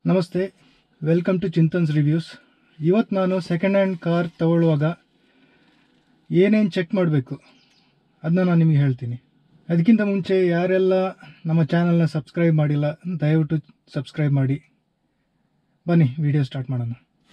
ನಮಸ್ತೆ welcome to ಚಿಂತನ್ಸ್ reviews ಇವತ್ತು ನಾನು ಸೆಕೆಂಡ್ ಹ್ಯಾಂಡ್ ಕಾರ್ ತಗೊಳ್ಳುವಾಗ ಏನೇನು ಚೆಕ್ ಮಾಡಬೇಕು ಅದನ್ನ ನಾನು ನಿಮಗೆ ಹೇಳ್ತೀನಿ ಅದಕ್ಕಿಂತ ಮುಂಚೆ ಯಾರೆಲ್ಲ ನಮ್ಮ ಚಾನಲ್ನ ಸಬ್ಸ್ಕ್ರೈಬ್ ಮಾಡಿಲ್ಲ ದಯವಿಟ್ಟು ಸಬ್ಸ್ಕ್ರೈಬ್ ಮಾಡಿ ಬನ್ನಿ ವಿಡಿಯೋ ಸ್ಟಾರ್ಟ್ ಮಾಡೋಣ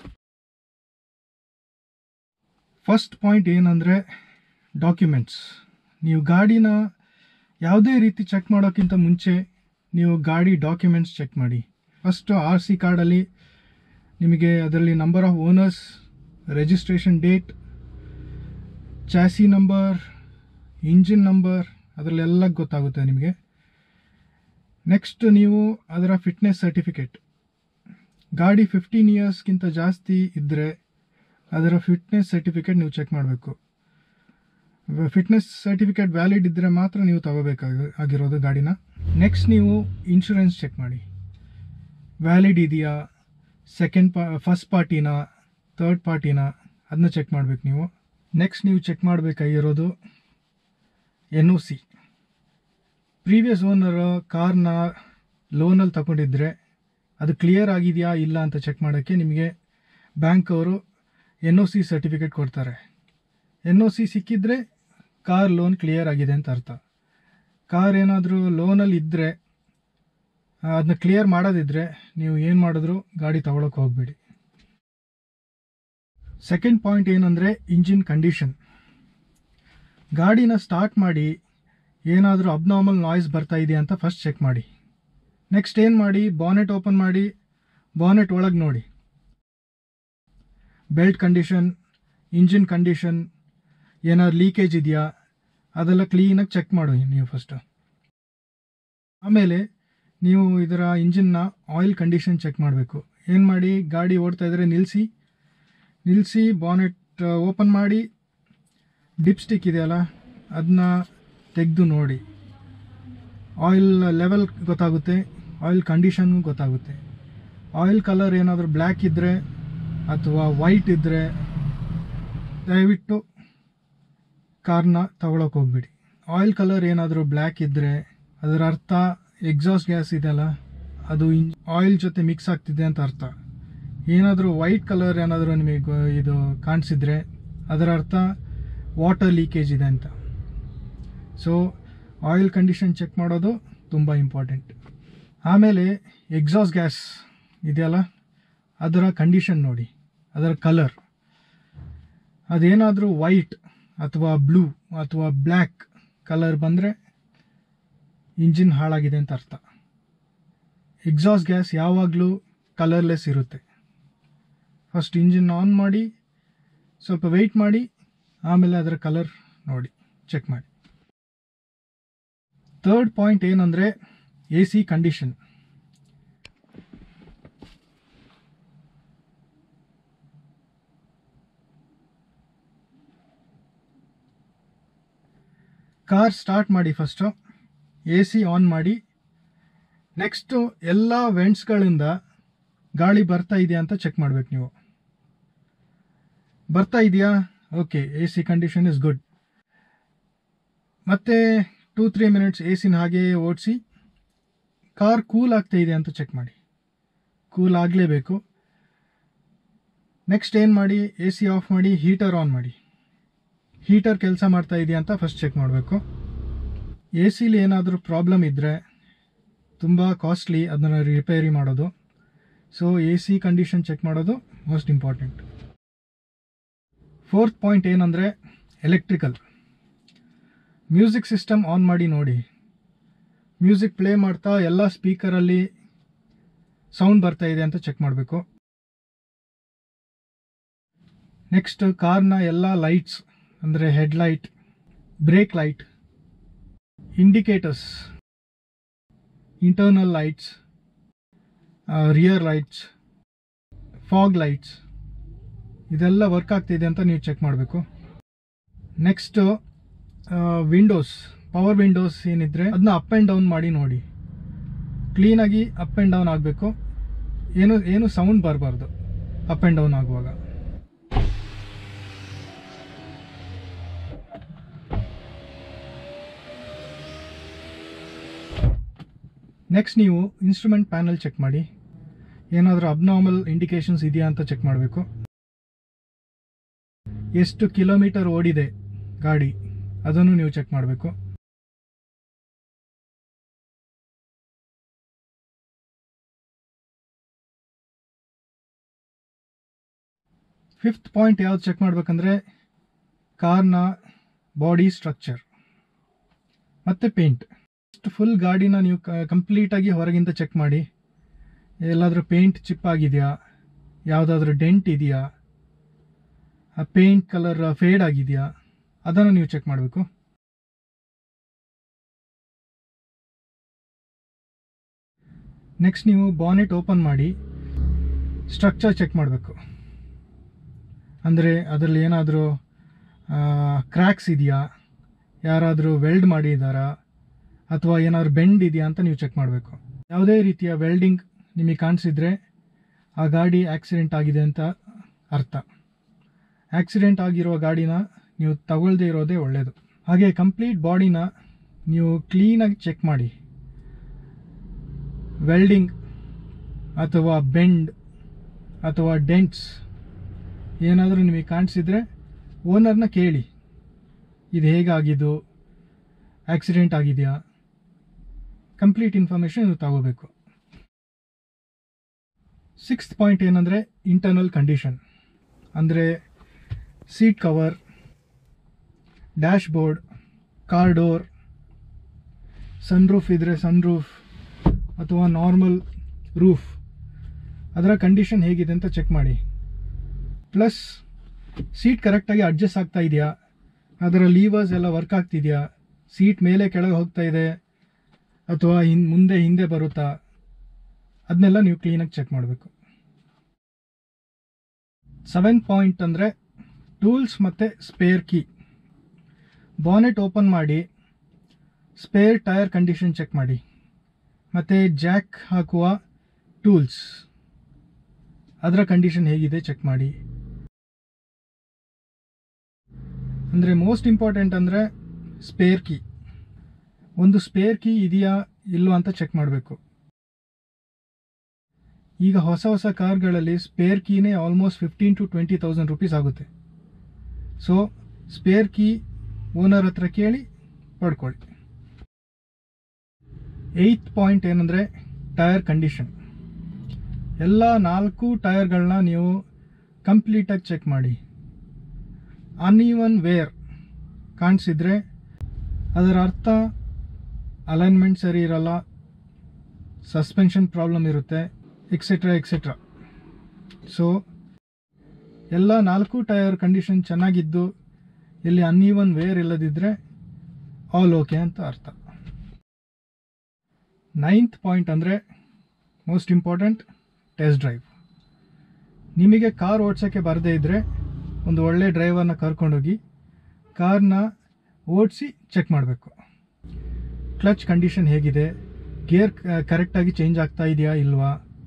ಫಸ್ಟ್ ಪಾಯಿಂಟ್ ಏನಂದರೆ ಡಾಕ್ಯುಮೆಂಟ್ಸ್ ನೀವು ಗಾಡಿನ ಯಾವುದೇ ರೀತಿ ಚೆಕ್ ಮಾಡೋಕ್ಕಿಂತ ಮುಂಚೆ ನೀವು ಗಾಡಿ ಡಾಕ್ಯುಮೆಂಟ್ಸ್ ಚೆಕ್ ಮಾಡಿ ಫಸ್ಟು ಆರ್ ಸಿ ಕಾರ್ಡಲ್ಲಿ ನಿಮಗೆ ಅದರಲ್ಲಿ number of owners registration date chassis number engine number ಅದರಲ್ಲೆಲ್ಲ ಗೊತ್ತಾಗುತ್ತೆ ನಿಮಗೆ ನೆಕ್ಸ್ಟ್ ನೀವು ಅದರ ಫಿಟ್ನೆಸ್ ಸರ್ಟಿಫಿಕೇಟ್ ಗಾಡಿ ಫಿಫ್ಟೀನ್ ಇಯರ್ಸ್ಗಿಂತ ಜಾಸ್ತಿ ಇದ್ದರೆ ಅದರ ಫಿಟ್ನೆಸ್ ಸರ್ಟಿಫಿಕೇಟ್ ನೀವು ಚೆಕ್ ಮಾಡಬೇಕು ಫಿಟ್ನೆಸ್ ಸರ್ಟಿಫಿಕೇಟ್ ವ್ಯಾಲಿಡ್ ಇದ್ದರೆ ಮಾತ್ರ ನೀವು ತಗೋಬೇಕಾಗಿ ಆಗಿರೋದು ಗಾಡಿನ ನೆಕ್ಸ್ಟ್ ನೀವು ಇನ್ಶೂರೆನ್ಸ್ ಚೆಕ್ ಮಾಡಿ ವ್ಯಾಲಿಡ್ ಇದೆಯಾ ಸೆಕೆಂಡ್ ಪಾ ಫಸ್ಟ್ ಪಾರ್ಟಿನ ಥರ್ಡ್ ಪಾರ್ಟಿನ ಅದನ್ನ ಚೆಕ್ ಮಾಡಬೇಕು ನೀವು ನೆಕ್ಸ್ಟ್ ನೀವು ಚೆಕ್ ಮಾಡಬೇಕಾಗಿರೋದು N O C previous owner ಕಾರ್ನ ಲೋನಲ್ಲಿ ತಗೊಂಡಿದ್ರೆ ಅದು ಕ್ಲಿಯರ್ ಆಗಿದೆಯಾ ಇಲ್ಲ ಅಂತ ಚೆಕ್ ಮಾಡೋಕ್ಕೆ ನಿಮಗೆ ಬ್ಯಾಂಕ್ ಅವರು ಎನ್ ಒ ಸಿ ಸರ್ಟಿಫಿಕೇಟ್ ಕೊಡ್ತಾರೆ ಎನ್ ಒ ಸಿ ಸಿಕ್ಕಿದ್ರೆ ಕಾರ್ ಲೋನ್ ಕ್ಲಿಯರ್ ಆಗಿದೆ ಅಂತ ಅರ್ಥ ಕಾರ್ ಏನಾದರೂ ಲೋನಲ್ಲಿ ಇದ್ದರೆ ಅದನ್ನ ಕ್ಲಿಯರ್ ಮಾಡೋದಿದ್ರೆ ನೀವು ಏನು ಮಾಡಿದ್ರು ಗಾಡಿ ತಗೊಳಕ್ಕೆ ಹೋಗಬೇಡಿ ಸೆಕೆಂಡ್ ಪಾಯಿಂಟ್ ಏನಂದರೆ ಇಂಜಿನ್ ಕಂಡೀಷನ್ ಗಾಡಿನ ಸ್ಟಾರ್ಟ್ ಮಾಡಿ ಏನಾದರೂ ಅಬ್ನಾರ್ಮಲ್ ನಾಯ್ಸ್ ಬರ್ತಾ ಇದೆಯಾ ಅಂತ ಫಸ್ಟ್ ಚೆಕ್ ಮಾಡಿ ನೆಕ್ಸ್ಟ್ ಏನು ಮಾಡಿ ಬಾನೆಟ್ ಓಪನ್ ಮಾಡಿ ಬಾನೆಟ್ ಒಳಗೆ ನೋಡಿ ಬೆಲ್ಟ್ ಕಂಡೀಷನ್ ಇಂಜಿನ್ ಕಂಡೀಷನ್ ಏನಾದ್ರು ಲೀಕೇಜ್ ಇದೆಯಾ ಅದೆಲ್ಲ ಕ್ಲೀನಾಗಿ ಚೆಕ್ ಮಾಡಿ ನೀವು ಫಸ್ಟು ಆಮೇಲೆ ನೀವು ಇದರ ಇಂಜಿನ್ನ ಆಯಿಲ್ ಕಂಡೀಷನ್ ಚೆಕ್ ಮಾಡಬೇಕು ಏನು ಮಾಡಿ ಗಾಡಿ ಓಡ್ತಾ ಇದ್ದರೆ ನಿಲ್ಲಿಸಿ ನಿಲ್ಲಿಸಿ ಬಾನೆಟ್ ಓಪನ್ ಮಾಡಿ ಡಿಪ್ ಸ್ಟಿಕ್ ಇದೆಯಲ್ಲ ಅದನ್ನ ತೆಗೆದು ನೋಡಿ ಆಯಿಲ್ ಲೆವೆಲ್ ಗೊತ್ತಾಗುತ್ತೆ ಆಯಿಲ್ ಕಂಡೀಷನ್ ಗೊತ್ತಾಗುತ್ತೆ ಆಯಿಲ್ ಕಲರ್ ಏನಾದರೂ ಬ್ಲ್ಯಾಕ್ ಇದ್ದರೆ ಅಥವಾ ವೈಟ್ ಇದ್ದರೆ ದಯವಿಟ್ಟು ಕಾರ್ನ ತಗೊಳಕ್ಕೆ ಹೋಗ್ಬೇಡಿ ಆಯಿಲ್ ಕಲರ್ ಏನಾದರೂ ಬ್ಲ್ಯಾಕ್ ಇದ್ದರೆ ಅದರ ಅರ್ಥ ಎಕ್ಸಾಸ್ಟ್ ಗ್ಯಾಸ್ ಇದೆಯಲ್ಲ ಅದು ಇನ್ ಆಯಿಲ್ ಜೊತೆ ಮಿಕ್ಸ್ ಆಗ್ತಿದೆ ಅಂತ ಅರ್ಥ ಏನಾದರೂ ವೈಟ್ ಕಲರ್ ಏನಾದರೂ ನಿಮಗೆ ಗೊ- ಇದು ಕಾಣಿಸಿದ್ರೆ ಅದರ ಅರ್ಥ ವಾಟರ್ ಲೀಕೇಜ್ ಇದೆ ಅಂತ ಸೊ ಆಯಿಲ್ ಕಂಡೀಷನ್ ಚೆಕ್ ಮಾಡೋದು ತುಂಬ ಇಂಪಾರ್ಟೆಂಟ್ ಆಮೇಲೆ ಎಕ್ಸಾಸ್ಟ್ ಗ್ಯಾಸ್ ಇದೆಯಲ್ಲ ಅದರ ಕಂಡೀಷನ್ ನೋಡಿ ಅದರ ಕಲರ್ ಅದೇನಾದರೂ ವೈಟ್ ಅಥವಾ ಬ್ಲೂ ಅಥವಾ ಬ್ಲ್ಯಾಕ್ ಕಲರ್ ಬಂದರೆ ಇಂಜಿನ್ ಹಾಳಾಗಿದೆ ಅಂತ ಅರ್ಥ ಎಕ್ಸಾಸ್ಟ್ ಗ್ಯಾಸ್ ಯಾವಾಗಲೂ ಕಲರ್ಲೆಸ್ ಇರುತ್ತೆ ಫಸ್ಟ್ ಇಂಜಿನ್ ಆನ್ ಮಾಡಿ ಸ್ವಲ್ಪ ವೆಯ್ಟ್ ಮಾಡಿ ಆಮೇಲೆ ಅದರ ಕಲರ್ ನೋಡಿ ಚೆಕ್ ಮಾಡಿ ಥರ್ಡ್ ಪಾಯಿಂಟ್ ಏನಂದರೆ A C condition car start ಮಾಡಿ ಫಸ್ಟು ಎ ಸಿ ಆನ್ ಮಾಡಿ ನೆಕ್ಸ್ಟು ಎಲ್ಲ ವೆಂಟ್ಸ್ಗಳಿಂದ ಗಾಳಿ ಬರ್ತಾ ಇದೆಯಾ ಅಂತ ಚೆಕ್ ಮಾಡಬೇಕು ನೀವು ಬರ್ತಾ ಇದೆಯಾ okay A C condition is good ಮತ್ತೆ ಟೂ ತ್ರೀ ಮಿನಿಟ್ಸ್ ಎ ಸಿನ ಹಾಗೆ ಓಡಿಸಿ ಕಾರ್ ಕೂಲ್ ಆಗ್ತಾ ಇದೆ ಅಂತ ಚೆಕ್ ಮಾಡಿ ಕೂಲ್ ಆಗಲೇಬೇಕು ನೆಕ್ಸ್ಟ್ ಏನು ಮಾಡಿ ಎ ಸಿ ಆಫ್ ಮಾಡಿ ಹೀಟರ್ ಆನ್ ಮಾಡಿ ಹೀಟರ್ ಕೆಲಸ ಮಾಡ್ತಾ ಇದೆಯಾ ಅಂತ ಫಸ್ಟ್ ಚೆಕ್ ಮಾಡಬೇಕು ಎ ಸಿಲಿ ಏನಾದರೂ ಪ್ರಾಬ್ಲಮ್ ಇದ್ದರೆ ತುಂಬ ಕಾಸ್ಟ್ಲಿ ಅದನ್ನು ರಿಪೇರಿ ಮಾಡೋದು so A C condition check ಮಾಡೋದು ಮೋಸ್ಟ್ ಇಂಪಾರ್ಟೆಂಟ್ ಫೋರ್ತ್ ಪಾಯಿಂಟ್ ಏನಂದರೆ ಎಲೆಕ್ಟ್ರಿಕಲ್ ಮ್ಯೂಸಿಕ್ ಸಿಸ್ಟಮ್ ಆನ್ ಮಾಡಿ ನೋಡಿ ಮ್ಯೂಸಿಕ್ ಪ್ಲೇ ಮಾಡ್ತಾ ಎಲ್ಲ ಸ್ಪೀಕರಲ್ಲಿ ಸೌಂಡ್ ಬರ್ತಾ ಇದೆ ಅಂತ ಚೆಕ್ ಮಾಡಬೇಕು ನೆಕ್ಸ್ಟ್ ಕಾರ್ನ ಎಲ್ಲ ಲೈಟ್ಸ್ ಅಂದರೆ headlight brake light indicators internal lights rear lights fog lights ಇದೆಲ್ಲ ವರ್ಕ್ ಆಗ್ತಿದೆ ಅಂತ ನೀವು ಚೆಕ್ ಮಾಡಬೇಕು ನೆಕ್ಸ್ಟ್ ವಿಂಡೋಸ್ ಪವರ್ ವಿಂಡೋಸ್ ಏನಿದ್ರೆ ಅದನ್ನ ಅಪ್ ಆ್ಯಂಡ್ ಡೌನ್ ಮಾಡಿ ನೋಡಿ ಕ್ಲೀನಾಗಿ ಅಪ್ ಆ್ಯಂಡ್ ಡೌನ್ ಆಗಬೇಕು ಏನು ಏನು ಸೌಂಡ್ ಬರಬಾರ್ದು ಅಪ್ ಆ್ಯಂಡ್ ಡೌನ್ ಆಗುವಾಗ ನೆಕ್ಸ್ಟ್ ನೀವು ಇನ್ಸ್ಟ್ರೂಮೆಂಟ್ ಪ್ಯಾನಲ್ ಚೆಕ್ ಮಾಡಿ ಏನಾದರೂ ಅಬ್ನಾರ್ಮಲ್ ಇಂಡಿಕೇಶನ್ಸ್ ಇದೆಯಾ ಅಂತ ಚೆಕ್ ಮಾಡಬೇಕು ಎಷ್ಟು ಕಿಲೋಮೀಟರ್ ಓಡಿದೆ ಗಾಡಿ ಅದನ್ನು ನೀವು ಚೆಕ್ ಮಾಡಬೇಕು ಫಿಫ್ತ್ ಪಾಯಿಂಟ್ ಯಾವ್ದು ಚೆಕ್ ಮಾಡ್ಬೇಕಂದ್ರೆ ಕಾರ್ನ ಬಾಡಿ ಸ್ಟ್ರಕ್ಚರ್ ಮತ್ತು ಪೇಂಟ್ ಫುಲ್ ಗಾಡಿನ ನೀವು ಕಂಪ್ಲೀಟಾಗಿ ಹೊರಗಿಂದ ಚೆಕ್ ಮಾಡಿ ಎಲ್ಲಾದರೂ ಪೇಂಟ್ ಚಿಪ್ ಆಗಿದೆಯಾ ಯಾವುದಾದ್ರೂ ಡೆಂಟ್ ಇದೆಯಾ ಆ ಪೇಂಟ್ ಕಲರ್ ಫೇಡ್ ಆಗಿದೆಯಾ ಅದನ್ನು ನೀವು ಚೆಕ್ ಮಾಡಬೇಕು ನೆಕ್ಸ್ಟ್ ನೀವು ಬಾನೆಟ್ ಓಪನ್ ಮಾಡಿ ಸ್ಟ್ರಕ್ಚರ್ ಚೆಕ್ ಮಾಡಬೇಕು ಅಂದರೆ ಅದರಲ್ಲಿ ಏನಾದರೂ ಕ್ರ್ಯಾಕ್ಸ್ ಇದೆಯಾ ಯಾರಾದರೂ ವೆಲ್ಡ್ ಮಾಡಿದ್ದಾರಾ ಅಥವಾ ಏನಾದರೂ ಬೆಂಡ್ ಇದೆಯಾ ಅಂತ ನೀವು ಚೆಕ್ ಮಾಡಬೇಕು ಯಾವುದೇ ರೀತಿಯ ವೆಲ್ಡಿಂಗ್ ನಿಮಗೆ ಕಾಣಿಸಿದ್ರೆ ಆ ಗಾಡಿ ಆಕ್ಸಿಡೆಂಟ್ ಆಗಿದೆ ಅಂತ ಅರ್ಥ ಆಕ್ಸಿಡೆಂಟ್ ಆಗಿರೋ ಗಾಡಿನ ನೀವು ತಗೊಳ್ಳದೇ ಇರೋದೇ ಒಳ್ಳೆಯದು ಹಾಗೆ ಕಂಪ್ಲೀಟ್ ಬಾಡಿನ ನೀವು ಕ್ಲೀನಾಗಿ ಚೆಕ್ ಮಾಡಿ ವೆಲ್ಡಿಂಗ್ ಅಥವಾ ಬೆಂಡ್ ಅಥವಾ ಡೆಂಟ್ಸ್ ಏನಾದರೂ ನಿಮಗೆ ಕಾಣಿಸಿದ್ರೆ ಓನರ್ನ ಕೇಳಿ ಇದು ಹೇಗಾಗಿದ್ದು ಆಕ್ಸಿಡೆಂಟ್ ಆಗಿದೆಯಾ ಕಂಪ್ಲೀಟ್ ಇನ್ಫಾರ್ಮೇಷನ್ ನೀವು ತಗೋಬೇಕು ಸಿಕ್ಸ್ತ್ ಪಾಯಿಂಟ್ ಏನಂದರೆ ಇಂಟರ್ನಲ್ ಕಂಡೀಷನ್ ಅಂದರೆ seat cover dashboard car door sunroof ಇದ್ದರೆ ಸನ್ರೂಫ್ ಅಥವಾ ನಾರ್ಮಲ್ ರೂಫ್ ಅದರ ಕಂಡೀಷನ್ ಹೇಗಿದೆ ಅಂತ ಚೆಕ್ ಮಾಡಿ ಪ್ಲಸ್ ಸೀಟ್ ಕರೆಕ್ಟಾಗಿ ಅಡ್ಜಸ್ಟ್ ಆಗ್ತಾ ಇದೆಯಾ ಅದರ ಲೀವರ್ಸ್ ಎಲ್ಲ ವರ್ಕ್ ಆಗ್ತಿದೆಯಾ ಸೀಟ್ ಮೇಲೆ ಕೆಳಗೆ ಹೋಗ್ತಾ ಇದೆ ಅಥವಾ ಹಿನ್ ಮುಂದೆ ಹಿಂದೆ ಬರುತ್ತಾ ಅದನ್ನೆಲ್ಲ ನೀವು ಕ್ಲೀನಾಗಿ ಚೆಕ್ ಮಾಡಬೇಕು ಸೆವೆನ್ ಪಾಯಿಂಟ್ ಅಂದರೆ ಟೂಲ್ಸ್ ಮತ್ತು ಸ್ಪೇರ್ ಕೀ ಬಾನೆಟ್ ಓಪನ್ ಮಾಡಿ ಸ್ಪೇರ್ ಟೈರ್ ಕಂಡೀಷನ್ ಚೆಕ್ ಮಾಡಿ ಮತ್ತು ಜಾಕ್ ಹಾಕುವ ಟೂಲ್ಸ್ ಅದರ ಕಂಡೀಷನ್ ಹೇಗಿದೆ ಚೆಕ್ ಮಾಡಿ ಅಂದರೆ ಮೋಸ್ಟ್ ಇಂಪಾರ್ಟೆಂಟ್ ಅಂದರೆ ಸ್ಪೇರ್ ಕೀ ಒಂದು ಸ್ಪೇರ್ ಕೀ ಇದೆಯಾ ಇಲ್ಲೋ ಅಂತ ಚೆಕ್ ಮಾಡಬೇಕು ಈಗ ಹೊಸ ಹೊಸ ಕಾರ್ಗಳಲ್ಲಿ ಸ್ಪೇರ್ ಕೀನೇ almost fifteen to twenty thousand rupees ಆಗುತ್ತೆ ಸೊ ಸ್ಪೇರ್ ಕೀ ಓನರ್ ಹತ್ರ ಕೇಳಿ ಪಡ್ಕೊಳ್ಳಿ ಏಯ್ತ್ ಪಾಯಿಂಟ್ ಏನಂದರೆ ಟೈರ್ ಕಂಡೀಷನ್ ಎಲ್ಲ ನಾಲ್ಕು ಟೈರ್ಗಳನ್ನ ನೀವು ಕಂಪ್ಲೀಟಾಗಿ ಚೆಕ್ ಮಾಡಿ ಅನ್ಈವನ್ ವೇರ್ ಕಾಣಿಸಿದ್ರೆ ಅದರ ಅರ್ಥ ಅಲೈನ್ಮೆಂಟ್ ಸರಿ ಇರಲ್ಲ ಸಸ್ಪೆನ್ಷನ್ ಪ್ರಾಬ್ಲಮ್ ಇರುತ್ತೆ ಎಕ್ಸೆಟ್ರಾ ಎಕ್ಸೆಟ್ರಾ ಸೊ ಎಲ್ಲ ನಾಲ್ಕು ಟೈರ್ ಕಂಡೀಷನ್ ಚೆನ್ನಾಗಿದ್ದು ಇಲ್ಲಿ ಅನ್ಈವನ್ ವೇರ್ ಇಲ್ಲದಿದ್ದರೆ ಆಲ್ ಓಕೆ ಅಂತ ಅರ್ಥ ನೈನ್ತ್ ಪಾಯಿಂಟ್ ಅಂದರೆ ಮೋಸ್ಟ್ ಇಂಪಾರ್ಟೆಂಟ್ ಟೆಸ್ಟ್ ಡ್ರೈವ್ ನಿಮಗೆ ಕಾರ್ ಓಡ್ಸೋಕ್ಕೆ ಬರದೇ ಇದ್ದರೆ ಒಂದು ಒಳ್ಳೆ ಡ್ರೈವರ್ನ ಕರ್ಕೊಂಡೋಗಿ ಕಾರ್ನ ಓಡಿಸಿ ಚೆಕ್ ಮಾಡಬೇಕು ಕ್ಲಚ್ ಕಂಡೀಷನ್ ಹೇಗಿದೆ ಗೇರ್ ಕರೆಕ್ಟಾಗಿ ಚೇಂಜ್ ಆಗ್ತಾ ಇದೆಯಾ ಇಲ್ವಾ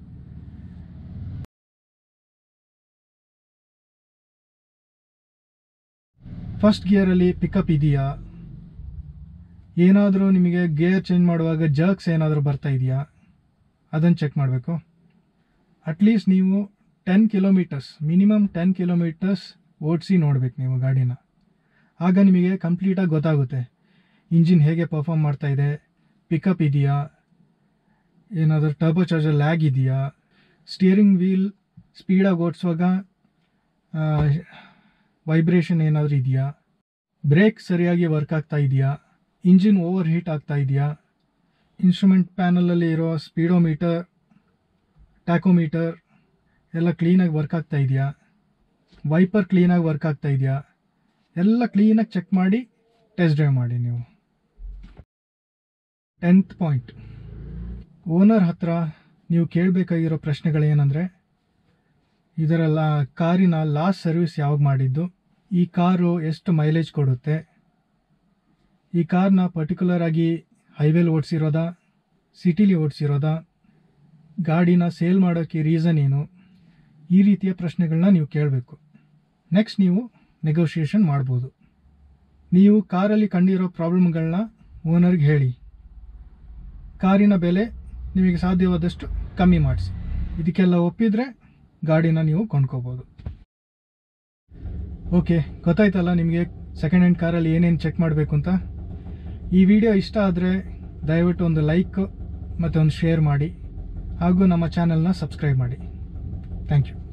ಫಸ್ಟ್ ಗಿಯರಲ್ಲಿ ಪಿಕಪ್ ಇದೆಯಾ ಏನಾದರೂ ನಿಮಗೆ ಗೇರ್ ಚೇಂಜ್ ಮಾಡುವಾಗ ಜರ್ಕ್ಸ್ ಏನಾದರೂ ಬರ್ತಾ ಇದೆಯಾ ಅದನ್ನು ಚೆಕ್ ಮಾಡಬೇಕು ಅಟ್ಲೀಸ್ಟ್ ನೀವು ten kilometres minimum ten kilometres ಓಡಿಸಿ ನೋಡ್ಬೇಕು ನೀವು ಗಾಡಿನ ಆಗ ನಿಮಗೆ ಕಂಪ್ಲೀಟಾಗಿ ಗೊತ್ತಾಗುತ್ತೆ ಇಂಜಿನ್ ಹೇಗೆ ಪರ್ಫಾರ್ಮ್ ಮಾಡ್ತಾ ಇದೆ ಪಿಕಪ್ ಇದೆಯಾ ಏನಾದರೂ ಟರ್ಬೋ ಚಾರ್ಜರ್ ಲ್ಯಾಗ್ ಇದೆಯಾ ಸ್ಟಿಯರಿಂಗ್ ವೀಲ್ ಸ್ಪೀಡಾಗಿ ಓಡಿಸುವಾಗ ವೈಬ್ರೇಷನ್ ಏನಾದರೂ ಇದೆಯಾ ಬ್ರೇಕ್ ಸರಿಯಾಗಿ ವರ್ಕ್ ಆಗ್ತಾ ಇದೆಯಾ ಇಂಜಿನ್ ಓವರ್ ಹೀಟ್ ಆಗ್ತಾ ಇದೆಯಾ ಇನ್ಸ್ಟ್ರೂಮೆಂಟ್ ಪ್ಯಾನಲಲ್ಲಿ ಇರೋ ಸ್ಪೀಡೋಮೀಟರ್ ಟ್ಯಾಕೋಮೀಟರ್ ಎಲ್ಲ ಕ್ಲೀನಾಗಿ ವರ್ಕ್ ಆಗ್ತಾ ಇದೆಯಾ ವೈಪರ್ ಕ್ಲೀನಾಗಿ ವರ್ಕ್ ಆಗ್ತಾ ಇದೆಯಾ ಎಲ್ಲ ಕ್ಲೀನಾಗಿ ಚೆಕ್ ಮಾಡಿ ಟೆಸ್ಟ್ ಡ್ರೈವ್ ಮಾಡಿ ನೀವು ಟೆಂತ್ ಪಾಯಿಂಟ್ ಓನರ್ ಹತ್ರ ನೀವು ಕೇಳಬೇಕಾಗಿರೋ ಪ್ರಶ್ನೆಗಳೇನೆಂದರೆ ಇದರೆಲ್ಲ ಕಾರಿನ ಲಾಸ್ಟ್ ಸರ್ವಿಸ್ ಯಾವಾಗ ಮಾಡಿದ್ದು ಈ ಕಾರು ಎಷ್ಟು ಮೈಲೇಜ್ ಕೊಡುತ್ತೆ ಈ ಕಾರ್ನ ಪರ್ಟಿಕ್ಯುಲರ್ ಆಗಿ ಹೈವೇಲಿ ಓಡಿಸಿರೋದಾ ಸಿಟಿಲಿ ಓಡಿಸಿರೋದಾ ಗಾಡಿನ ಸೇಲ್ ಮಾಡೋಕ್ಕೆ ರೀಸನ್ ಏನು ಈ ರೀತಿಯ ಪ್ರಶ್ನೆಗಳನ್ನ ನೀವು ಕೇಳಬೇಕು ನೆಕ್ಸ್ಟ್ ನೀವು ನೆಗೋಷಿಯೇಷನ್ ಮಾಡ್ಬೋದು ನೀವು ಕಾರಲ್ಲಿ ಕಂಡಿರೋ ಪ್ರಾಬ್ಲಮ್ಗಳನ್ನ ಓನರ್ಗೆ ಹೇಳಿ ಕಾರಿನ ಬೆಲೆ ನಿಮಗೆ ಸಾಧ್ಯವಾದಷ್ಟು ಕಮ್ಮಿ ಮಾಡಿಸಿ ಇದಕ್ಕೆಲ್ಲ ಒಪ್ಪಿದರೆ ಗಾಡಿನ ನೀವು ಕೊಂಡ್ಕೋಬೋದು ಓಕೆ ಗೊತ್ತಾಯ್ತಲ್ಲ ನಿಮಗೆ ಸೆಕೆಂಡ್ ಹ್ಯಾಂಡ್ ಕಾರಲ್ಲಿ ಏನೇನು ಚೆಕ್ ಮಾಡಬೇಕು ಅಂತ ಈ ವಿಡಿಯೋ ಇಷ್ಟ ಆದರೆ ದಯವಿಟ್ಟು ಒಂದು ಲೈಕ್ ಮತ್ತು ಒಂದು ಶೇರ್ ಮಾಡಿ ಹಾಗೂ ನಮ್ಮ ಚಾನಲ್ನ ಸಬ್ಸ್ಕ್ರೈಬ್ ಮಾಡಿ ಥ್ಯಾಂಕ್ ಯು